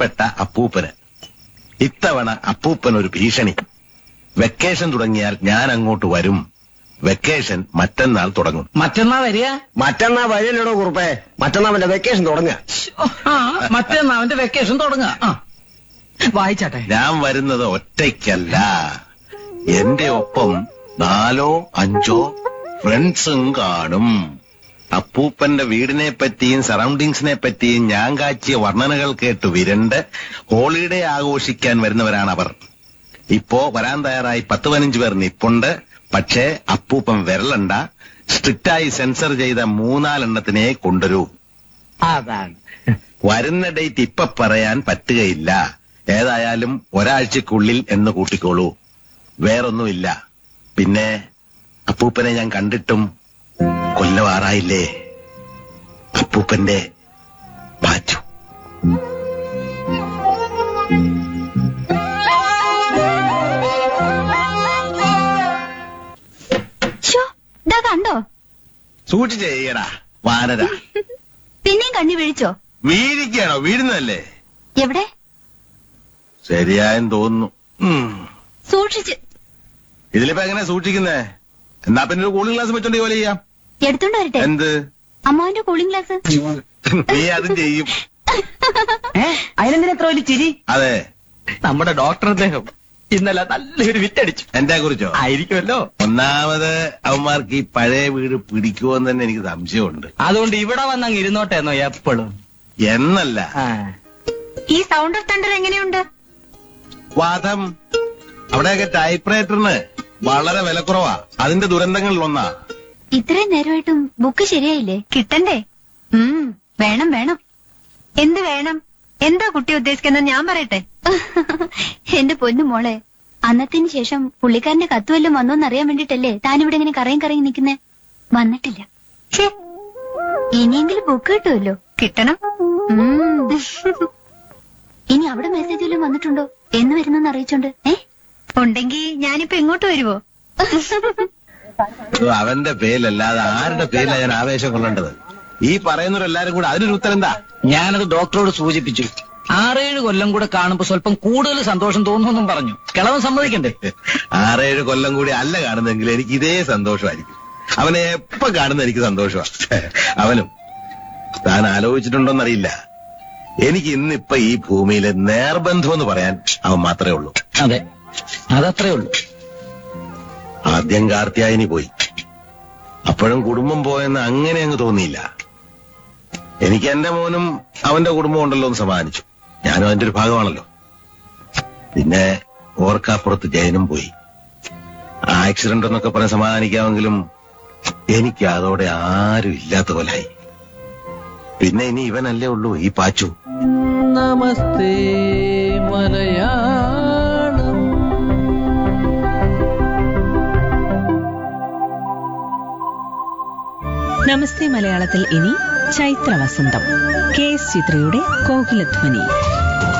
പ്രിയപ്പെട്ട അപ്പൂപ്പന് ഇത്തവണ അപ്പൂപ്പൻ ഒരു ഭീഷണി വെക്കേഷൻ തുടങ്ങിയാൽ ഞാൻ അങ്ങോട്ട് വരും വെക്കേഷൻ മറ്റന്നാൾ തുടങ്ങും മറ്റന്നാ വരിക മറ്റന്നാ വഴിയല്ലടോ കുറുപ്പേ മറ്റന്നാ അവന്റെ വെക്കേഷൻ തുടങ്ങുക ശ്ശോ, ആ മറ്റന്നാ അവന്റെ വെക്കേഷൻ തുടങ്ങുക ആ വായിച്ചാട്ടെ ഞാൻ വരുന്നത് ഒറ്റയ്ക്കല്ല എന്റെ ഒപ്പം നാലോ അഞ്ചോ ഫ്രണ്ട്സും കാണും അപ്പൂപ്പന്റെ വീടിനെ പറ്റിയും സറൗണ്ടിങ്സിനെ പറ്റിയും ഞാൻ കാച്ചിയ വർണ്ണനകൾ കേട്ട് വിരണ്ട് ഹോളിഡേ ആഘോഷിക്കാൻ വരുന്നവരാണ് അവർ ഇപ്പോ വരാൻ തയ്യാറായി പത്ത് പതിനഞ്ച് പേർ നിപ്പുണ്ട് പക്ഷേ അപ്പൂപ്പൻ വിരലണ്ട സ്ട്രിക്റ്റായി സെൻസർ ചെയ്ത മൂന്നാലെണ്ണത്തിനെ കൊണ്ടുവരൂ അതാണ് വരുന്ന ഡേറ്റ് ഇപ്പൊ പറയാൻ പറ്റുകയില്ല ഏതായാലും ഒരാഴ്ചക്കുള്ളിൽ എന്ന് കൂട്ടിക്കോളൂ വേറൊന്നുമില്ല പിന്നെ അപ്പൂപ്പനെ ഞാൻ കണ്ടിട്ടും കൊല്ലവാറായില്ലേ അപ്പൂപ്പന്റെ മാറ്റു ഷോ ഇതാ കണ്ടോ സൂക്ഷിച്ച് ചെയ്യടാ വാനര പിന്നെയും കണ്ണി വീഴിച്ചോ വീഴിക്കാണോ വീഴുന്നതല്ലേ എവിടെ ശരിയായെന്ന് തോന്നുന്നു ഉം. സൂക്ഷിച്ച് ഇതിലിപ്പോ എങ്ങനെ സൂക്ഷിക്കുന്നേ എന്നാ പിന്നെ ഒരു കൂളിംഗ് ഗ്ലാസ് വെച്ചോണ്ട് ജോലി ചെയ്യാം എടുത്തോണ്ട് വരട്ടെ എന്ത് അമ്മാവിന്റെ കൂളിംഗ് ഗ്ലാസ് നീ അതും ചെയ്യും ഏ അതിനെന്തിനാ എത്ര വലിയ ചിരി അതെ നമ്മുടെ ഡോക്ടർ അദ്ദേഹം ഇന്നലെ നല്ലൊരു വിറ്റടിച്ചു എന്റെ കുറിച്ചോ ആയിരിക്കുമല്ലോ ഒന്നാമത് അവന്മാർക്ക് ഈ പഴയ വീട് പിടിക്കുമെന്ന് തന്നെ എനിക്ക് സംശയമുണ്ട് അതുകൊണ്ട് ഇവിടെ വന്നങ്ങ് ഇരുന്നോട്ടെ എന്നോ എപ്പോഴും എന്നല്ല ഈ സൗണ്ട് ഓഫ് തണ്ടർ എങ്ങനെയുണ്ട് വാദം അവിടെയൊക്കെ ടൈപ്പ്റൈറ്ററിന് വളരെ വിലക്കുറവാ അതിന്റെ ദുരന്തങ്ങളിൽ ഒന്നാ ഇത്രയും നേരമായിട്ടും ബുക്ക് ശരിയായില്ലേ കിട്ടണ്ടേ ഉം വേണം വേണം എന്ത് വേണം എന്താ കുട്ടി ഉദ്ദേശിക്കുന്നത് ഞാൻ പറയട്ടെ എന്റെ പൊന്നു മോളെ അന്നത്തിന് ശേഷം പുള്ളിക്കാരന്റെ കത്ത് വല്ലതും വന്നോന്ന് അറിയാൻ വേണ്ടിട്ടല്ലേ താനിവിടെ ഇങ്ങനെ കറയും കറയും നിൽക്കുന്നേ വന്നിട്ടില്ല ഛേ ഇനിയെങ്കിലും ബുക്ക് കിട്ടുമല്ലോ കിട്ടണം ഉം. ഇനി അവിടെ മെസ്സേജ് വല്ലതും വന്നിട്ടുണ്ടോ എന്ന് വരുന്നെന്ന് അറിയിച്ചോണ്ട് ഏ ഉണ്ടെങ്കി ഞാനിപ്പോ ഇങ്ങോട്ട് വരുവോ ഇത് അവന്റെ പേരിലല്ലാതെ ആരുടെ പേരിലാ ഞാൻ ആവേശം കൊള്ളേണ്ടത് ഈ പറയുന്നവരെല്ലാരും കൂടെ അതിനൊരു ഉത്തരം എന്താ ഞാനത് ഡോക്ടറോട് സൂചിപ്പിച്ചു ആറേഴ് കൊല്ലം കൂടെ കാണുമ്പോ സ്വല്പം കൂടുതൽ സന്തോഷം തോന്നുമെന്നും പറഞ്ഞു കിളവൻ സമ്മതിക്കണ്ടേ ആറേഴ് കൊല്ലം കൂടി അല്ല കാണുന്നെങ്കിൽ എനിക്ക് ഇതേ സന്തോഷമായിരിക്കും അവനെ എപ്പോ കാണുന്ന എനിക്ക് സന്തോഷമാ അവനും താൻ ആലോചിച്ചിട്ടുണ്ടോന്നറിയില്ല എനിക്ക് ഇന്നിപ്പൊ ഈ ഭൂമിയിലെ നേർബന്ധം എന്ന് പറയാൻ അവൻ മാത്രമേ ഉള്ളൂ അതെ അതത്രേ ഉള്ളൂ ആദ്യം കാർത്തിയായനി പോയി അപ്പോഴും കുടുംബം പോയെന്ന് അങ്ങനെ അങ്ങ് തോന്നിയില്ല എനിക്ക് എന്റെ മോനും അവന്റെ കുടുംബം ഉണ്ടല്ലോ എന്ന് സമാധാനിച്ചു ഞാനും അതിന്റെ ഒരു ഭാഗമാണല്ലോ പിന്നെ ഓർക്കാപ്പുറത്ത് ജയനും പോയി ആക്സിഡന്റ് എന്നൊക്കെ പറഞ്ഞ് സമാധാനിക്കാമെങ്കിലും എനിക്ക് അതോടെ ആരും ഇല്ലാത്ത പോലായി പിന്നെ ഇനി ഇവനല്ലേ ഉള്ളൂ ഈ പാച്ചു നമസ്തേ മലയാളം നമസ്തേ മലയാളത്തിൽ ഇനി ചൈത്ര വസന്തം കെ എസ് ചിത്രയുടെ കോകിലധ്വനി